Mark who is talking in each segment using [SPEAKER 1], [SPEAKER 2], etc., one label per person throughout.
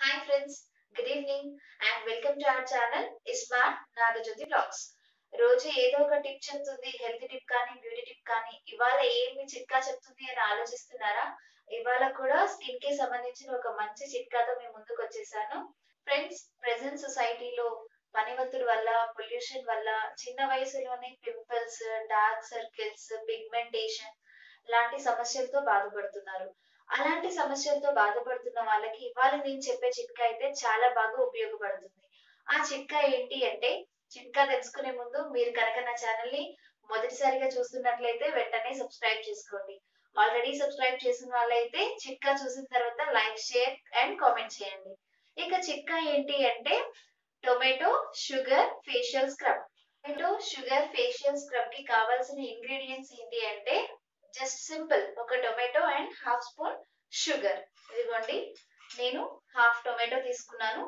[SPEAKER 1] hi friends good evening and welcome to our channel smart Nagajyothi blogs రోజు ఏదో ఒక tip చెప్తుంది హెల్త్ టిప్ కానీ బ్యూటీ టిప్ కానీ ఇవాళ ఏమి చిట్కా చెప్తుంది అని ఆలోచిస్తున్నారా ఇవాళ కూడా స్కిన్ కి సంబంధించిన ఒక మంచి చిట్కాతో మేము ముందుకు వచ్చేసాను ఫ్రెండ్స్ ప్రెసెంట్ సొసైటీలో పని ఒత్తిడి వల్ల పొల్యూషన్ వల్ల చిన్న వయసులోనే పింపుల్స్ డార్క్ సర్కిల్స్ పిగ్మెంటేషన్ లాంటి సమస్యలతో బాధపడుతున్నారు అలాంటి సమస్యలతో బాధపడుతున్న వాళ్ళకి ఇవాళ నేను చెప్పే చిట్కా అయితే చాలా బాగా ఉపయోగపడుతుంది ఆ చిట్కా ఏంటి అంటే చిట్కా తెలుసుకునే ముందు మీరు కనుక నా ఛానల్ ని మొదటిసారిగా చూస్తున్నట్లయితే వెంటనే సబ్స్క్రైబ్ చేసుకోండి ఆల్రెడీ సబ్స్క్రైబ్ చేసిన వాళ్ళైతే చిట్కా చూసిన తర్వాత లైక్ షేర్ అండ్ కామెంట్ చేయండి ఇక చిట్కా ఏంటి అంటే tomato sugar facial scrub tomato sugar facial scrub కి కావాల్సిన ఇంగ్రీడియంట్స్ ఏంటి అంటే జస్ట్ సింపుల్ ఒక tomato and half spoon sugar ఇదిగోండి నేను హాఫ్ టొమాటో తీసుకున్నాను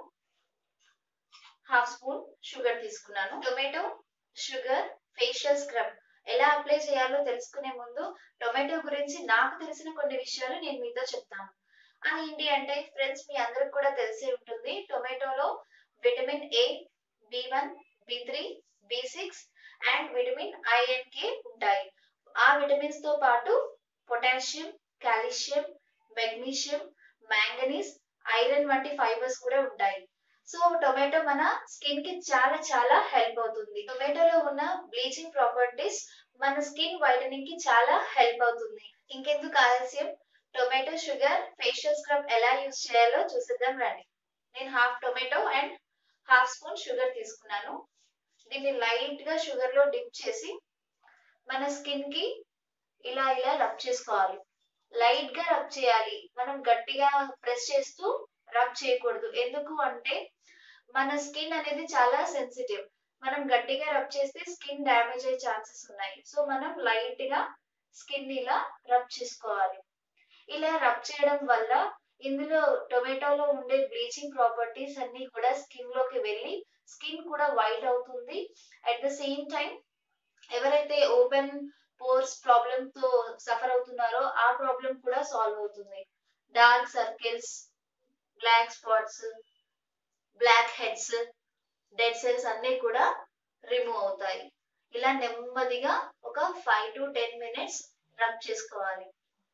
[SPEAKER 1] హాఫ్ స్పూన్ షుగర్ తీసుకున్నాను టొమాటో షుగర్ ఫేషియల్ స్క్రబ్ ఎలా అప్లై చేయాలో తెలుసుకునే ముందు టొమాటో గురించి నాకు తెలిసిన కొన్ని విషయాలు నేను మీతో చెప్తాను అది ఏంటి అంటే ఫ్రెండ్స్ మీ అందరికి కూడా తెలిసే ఉంటుంది టొమాటోలో vitamin A B one B three B six and vitamin E and K ఉంటాయి ఆ విటమిన్స్ తో పాటు potassium calcium magnesium manganese iron వంటి ఫైబర్స్ కూడా ఉంటాయి సో టొమాటో మన స్కిన్ కి చాలా చాలా హెల్ప్ అవుతుంది టొమాటోలో ఉన్న బ్లీచింగ్ ప్రాపర్టీస్ మన స్కిన్ వైటనింగ్ కి చాలా హెల్ప్ అవుతుంది ఇంకెందుకు ఆలస్యం టొమాటో షుగర్ ఫేషియల్ స్క్రబ్ ఎలా యూజ్ చేయాలో చూసిద్దాం రండి నేను half tomato and half spoon sugar తీసుకున్నాను దీన్ని లైట్ గా షుగర్ లో డిప్ చేసి మన స్కిన్ కి ఇలా ఇలా రబ్ చేసుకోవాలి లైట్ గా రబ్ చేయాలి మనం గట్టిగా ప్రెస్ చేస్తూ రబ్ చేయకూడదు ఎందుకు అంటే మన స్కిన్ అనేది చాలా సెన్సిటివ్ మనం గట్టిగా రబ్ చేస్తే స్కిన్ డ్యామేజ్ అయ్యే ఛాన్సెస్ ఉన్నాయి సో మనం లైట్ గా స్కిన్ ఇలా రబ్ చేసుకోవాలి ఇలా రబ్ చేయడం వల్ల ఇందులో టొమాటోలో ఉండే బ్లీచింగ్ ప్రాపర్టీస్ అన్ని కూడా స్కిన్ లోకి వెళ్ళి స్కిన్ కూడా వైట్ అవుతుంది అట్ ద సేమ్ టైం ఎవరైతే ఓపెన్ పోర్స్ ప్రాబ్లమ్ తో సఫర్ అవుతున్నారో ఆ ప్రాబ్లం కూడా సాల్వ్ అవుతుంది dark circles black spots blackheads dead cells అన్ని కూడా రిమూవ్ అవుతాయి ఇలా నెమ్మదిగా ఒక five to ten minutes rub చేసుకోవాలి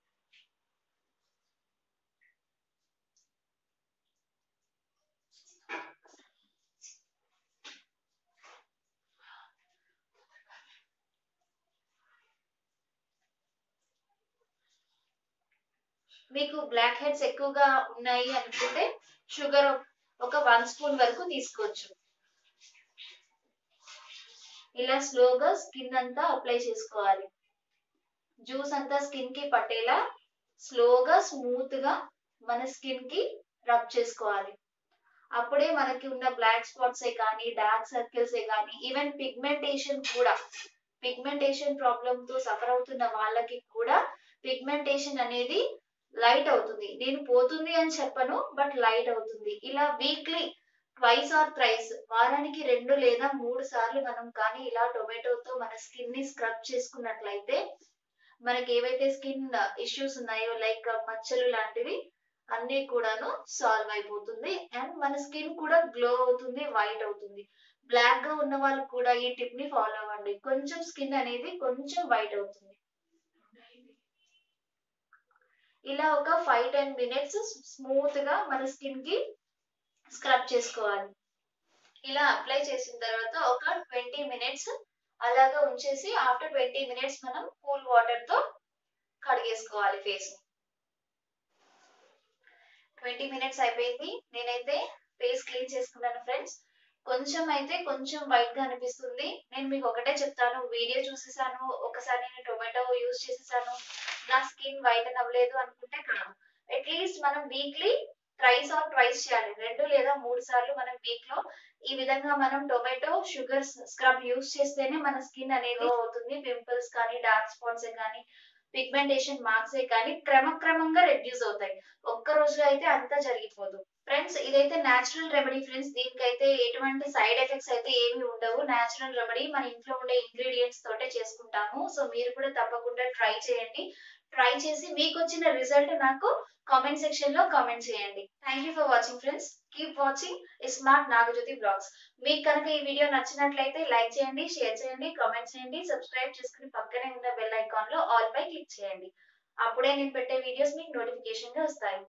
[SPEAKER 1] మీకు బ్లాక్ హెడ్స్ ఎక్కువగా ఉన్నాయి అనుకుంటే షుగర్ ఒక వన్ స్పూన్ వరకు తీసుకోవచ్చు ఇలా స్లోగా స్కిన్ అంతా అప్లై చేసుకోవాలి జ్యూస్ అంతా స్కిన్ కి పట్టేలా స్లోగా స్మూత్ గా మన స్కిన్ కి రబ్ చేసుకోవాలి అప్పుడే మనకి ఉన్న బ్లాక్ స్పాట్స్ ఏ కానీ డార్క్ సర్కిల్స్ ఏ కానీ ఈవెన్ పిగ్మెంటేషన్ కూడా పిగ్మెంటేషన్ ప్రాబ్లమ్ తో సఫర్ అవుతున్న వాళ్ళకి కూడా పిగ్మెంటేషన్ అనేది లైట్ అవుతుంది నేను పోతుంది అని చెప్పను బట్ లైట్ అవుతుంది ఇలా వీక్లీ ట్వైస్ ఆర్ థ్రైస్ వారానికి రెండు లేదా మూడు సార్లు మనం కానీ ఇలా టొమాటోతో మన స్కిన్ ని స్క్రబ్ చేసుకున్నట్లయితే మనకి ఏవైతే స్కిన్ ఇష్యూస్ ఉన్నాయో లైక్ మచ్చలు లాంటివి అన్ని కూడాను సాల్వ్ అయిపోతుంది అండ్ మన స్కిన్ కూడా గ్లో అవుతుంది వైట్ అవుతుంది బ్లాక్ గా ఉన్న వాళ్ళు కూడా ఈ టిప్ ని ఫాలో అవ్వండి కొంచెం స్కిన్ అనేది కొంచెం వైట్ అవుతుంది ఇలా ఒక ఫైవ్ టెన్ మినిట్స్ స్మూత్ గా మన స్కిన్ కి స్క్రబ్ చేసుకోవాలి ఇలా అప్లై చేసిన తర్వాత ఒక ట్వంటీ మినిట్స్ అలాగా ఉంచేసి ఆఫ్టర్ ట్వంటీ మినిట్స్ మనం కూల్ వాటర్ తో కడిగేసుకోవాలి ఫేస్ ని ట్వంటీ మినిట్స్ అయిపోయింది నేనైతే ఫేస్ క్లీన్ చేసుకున్నాను ఫ్రెండ్స్ కొంచెం అయితే కొంచెం వైట్ గా అనిపిస్తుంది నేను మీకు ఒకటే చెప్తాను వీడియో చూసేసాను ఒకసారి నేను టొమాటో యూజ్ చేసేసాను నా స్కిన్ వైట్ అవ్వలేదు అనుకుంటే కాదు అట్లీస్ట్ మనం వీక్లీ ట్రైస్ ఆర్ ట్వైస్ చేయాలి రెండు లేదా మూడు సార్లు మనం వీక్ లో ఈ విధంగా మనం టొమాటో షుగర్ స్క్రబ్ యూస్ చేస్తేనే మన స్కిన్ అనేది అవుతుంది పింపుల్స్ కానీ డార్క్ స్పాట్స్ కానీ పిగ్మెంటేషన్ మార్క్స్ కానీ క్రమక్రమంగా రెడ్యూస్ అవుతాయి ఒక్క రోజులో అయితే అంతా జరిగిపోదు ఫ్రెండ్స్ ఇదైతే నేచురల్ రెమెడీ ఫ్రెండ్స్ దీనికైతే ఎటువంటి సైడ్ ఎఫెక్ట్స్ అయితే ఏమి ఉండవు నేచురల్ రెమెడీ మన ఇంట్లో ఉండే ఇంగ్రీడియంట్స్ తోటే చేసుకుంటాము సో మీరు కూడా తప్పకుండా ట్రై చేయండి ట్రై చేసి మీకు వచ్చిన రిజల్ట్ నాకు కామెంట్ సెక్షన్ లో కామెంట్ చేయండి thank you for watching friends keep watching smart Nagajyothi blogs మీకు కనుక ఈ వీడియో నచ్చినట్లయితే లైక్ చేయండి షేర్ చేయండి కామెంట్ చేయండి సబ్స్క్రైబ్ చేసుకుని పక్కనే ఉన్న బెల్ ఐకాన్ లో ఆల్ పై క్లిక్ చేయండి అప్పుడే నేను పెట్టే వీడియోస్ మీకు నోటిఫికేషన్ గా వస్తాయి